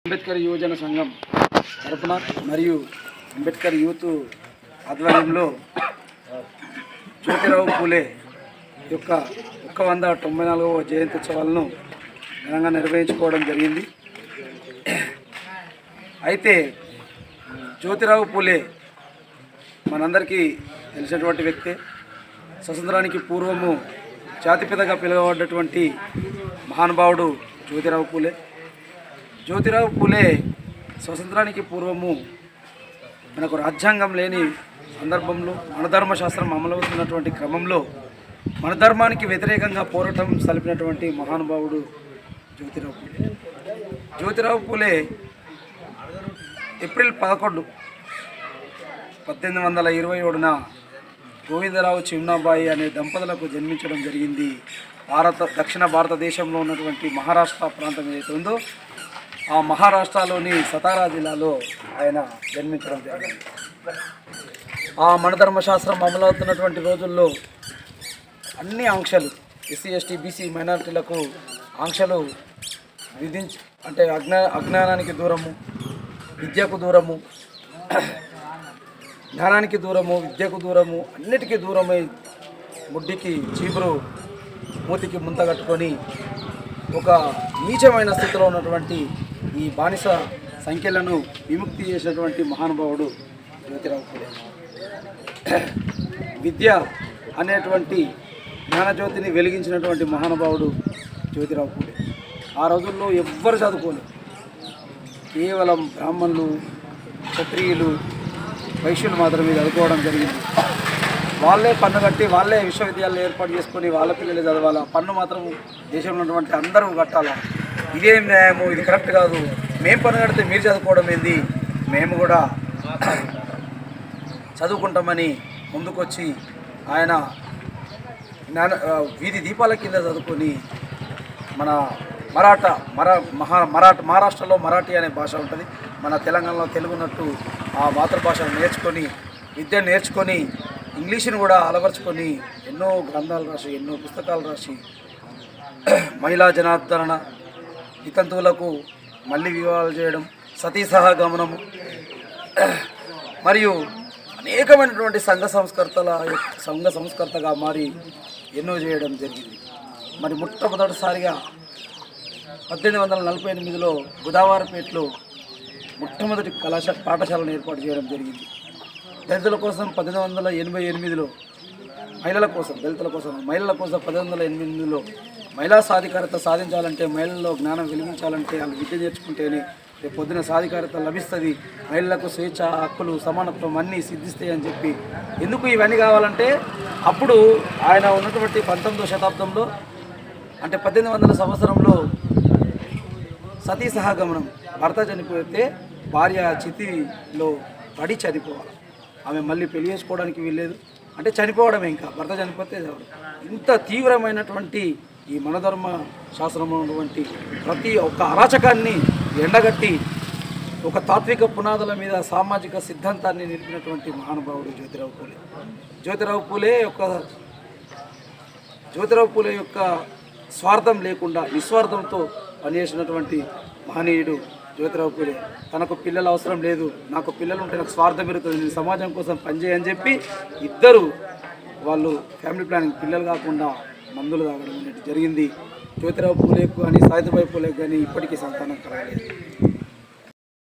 అంబేద్కర్ యువజన సంఘం తరపున మరియు అంబేద్కర్ యూత్ ఆధ్వర్యంలో జ్యోతిరావు పూలే యొక్క ఒక్క వంద తొంభై నాలుగవ జయంత్యుత్సవాలను ఘనంగా నిర్వహించుకోవడం జరిగింది అయితే జ్యోతిరావు పూలే మనందరికీ తెలిసినటువంటి వ్యక్తే స్వతంత్రానికి పూర్వము జాతిపితగా పిలువబడ్డటువంటి మహానుభావుడు జ్యోతిరావు పూలే జ్యోతిరావు పూలే స్వతంత్రానికి పూర్వము మనకు రాజ్యాంగం లేని సందర్భంలో మనధర్మ శాస్త్రం అమలవుతున్నటువంటి క్రమంలో మన ధర్మానికి వ్యతిరేకంగా పోరాటం సలిపినటువంటి మహానుభావుడు జ్యోతిరావు పూలే జ్యోతిరావు పూలే ఏప్రిల్ పదకొండు పద్దెనిమిది వందల ఇరవై ఏడున గోవిందరావు చిమ్నాబాయి అనే దంపతులకు జన్మించడం జరిగింది భారత దక్షిణ భారతదేశంలో ఉన్నటువంటి మహారాష్ట్ర ప్రాంతం ఏదైతే ఉందో ఆ మహారాష్ట్రలోని సతారా జిల్లాలో ఆయన జన్మించడం జరిగింది ఆ మనధర్మశాస్త్రం అమలవుతున్నటువంటి రోజుల్లో అన్ని ఆంక్షలు ఎస్సీ ఎస్టీ బీసీ మైనారిటీలకు ఆంక్షలు విధించి అంటే అజ్ఞా అజ్ఞానానికి దూరము విద్యకు దూరము జ్ఞానానికి దూరము విద్యకు దూరము అన్నిటికీ దూరమై ముడ్డికి చీపురు మూతికి ముంత కట్టుకొని ఒక నీచమైన స్థితిలో ఉన్నటువంటి ఈ బానిస సంఖ్యలను విముక్తి చేసినటువంటి మహానుభావుడు జ్యోతిరావు పూలే విద్య అనేటువంటి జ్ఞానజ్యోతిని వెలిగించినటువంటి మహానుభావుడు జ్యోతిరావు పూలే ఆ రోజుల్లో ఎవ్వరు చదువుకోలేదు కేవలం బ్రాహ్మణులు క్షత్రియులు వైశ్యులు మాత్రమే చదువుకోవడం జరిగింది వాళ్ళే పన్ను కట్టి వాళ్ళే విశ్వవిద్యాలయాలు ఏర్పాటు చేసుకొని వాళ్ళ పిల్లలే చదవాలా పన్ను మాత్రం దేశంలో ఉన్నటువంటి అందరూ కట్టాలా ఇదేం న్యాయము ఇది కరెక్ట్ కాదు మేము పన్ను కడితే మీరు చదువుకోవడం ఏంది మేము కూడా చదువుకుంటామని ముందుకొచ్చి ఆయన జ్ఞాన ఆ, వీధి దీపాల కింద చదువుకొని మన మరాఠా మరా మహా మరాఠ మహారాష్ట్రలో మరాఠీ అనే భాష ఉంటుంది మన తెలంగాణలో తెలుగు ఉన్నట్టు ఆ మాతృభాషను నేర్చుకొని విద్య నేర్చుకొని ఇంగ్లీష్ని కూడా అలవర్చుకొని ఎన్నో గ్రంథాలు రాసి ఎన్నో పుస్తకాలు రాసి మహిళా జనార్దన వితంతువులకు మళ్ళీ వివాహాలు చేయడం సతీ సహగమనము మరియు అనేకమైనటువంటి సంఘ సంస్కర్తల సంఘ సంస్కర్తగా మారి ఎన్నో చేయడం జరిగింది మరి మొట్టమొదటిసారిగా పద్దెనిమిది వందల నలభై ఎనిమిదిలో బుధవారపేటలో మొట్టమొదటి కళాశాల పాఠశాలను ఏర్పాటు చేయడం జరిగింది దళితుల కోసం పద్దెనిమిది వందల ఎనభై ఎనిమిదిలో మహిళల కోసం దళితుల కోసం మహిళల కోసం పద్దెనిమిది వందల ఎనిమిదిలో మహిళా సాధికారత సాధించాలంటే మహిళల్లో జ్ఞానం వెలిగించాలంటే వాళ్ళు విద్య నేర్చుకుంటేనే రేపు పొద్దున సాధికారత లభిస్తుంది మహిళలకు స్వేచ్ఛ హక్కులు సమానత్వం అన్నీ సిద్ధిస్తాయి అని చెప్పి ఎందుకు ఇవన్నీ కావాలంటే అప్పుడు ఆయన ఉన్నటువంటి పంతొమ్మిదో శతాబ్దంలో అంటే పద్దెనిమిది వందల సంవత్సరంలో సతీ సహగమనం భర్త చనిపోతే భార్య చితిలో పడి చనిపోవాలి ఆమె మళ్ళీ పెళ్లి చేసుకోవడానికి వీల్లేదు అంటే చనిపోవడమే ఇంకా భర్త చనిపోతే చాలు. ఇంత తీవ్రమైనటువంటి ఈ మనధర్మ శాస్త్రంలో ఉన్నటువంటి ప్రతి ఒక్క అరాచకాన్ని ఎండగట్టి ఒక తాత్విక పునాదుల మీద సామాజిక సిద్ధాంతాన్ని నిలిపినటువంటి మహానుభావుడు జ్యోతిరావు పూలే జ్యోతిరావు పూలే యొక్క జ్యోతిరావు పూలే యొక్క స్వార్థం లేకుండా నిస్వార్థంతో పనిచేసినటువంటి మహనీయుడు జ్యోతిరావు పూలే తనకు పిల్లలు అవసరం లేదు నాకు పిల్లలు ఉంటే నాకు స్వార్థం పెరుగుతుంది నేను సమాజం కోసం పనిచేయని చెప్పి ఇద్దరు వాళ్ళు ఫ్యామిలీ ప్లానింగ్ పిల్లలు కాకుండా మందులు తాగడం అనేది జరిగింది జ్యోతిరావు పూలేకు కానీ సాయిబాయి పూలేకు కానీ ఇప్పటికీ సంతానం కలగలేదు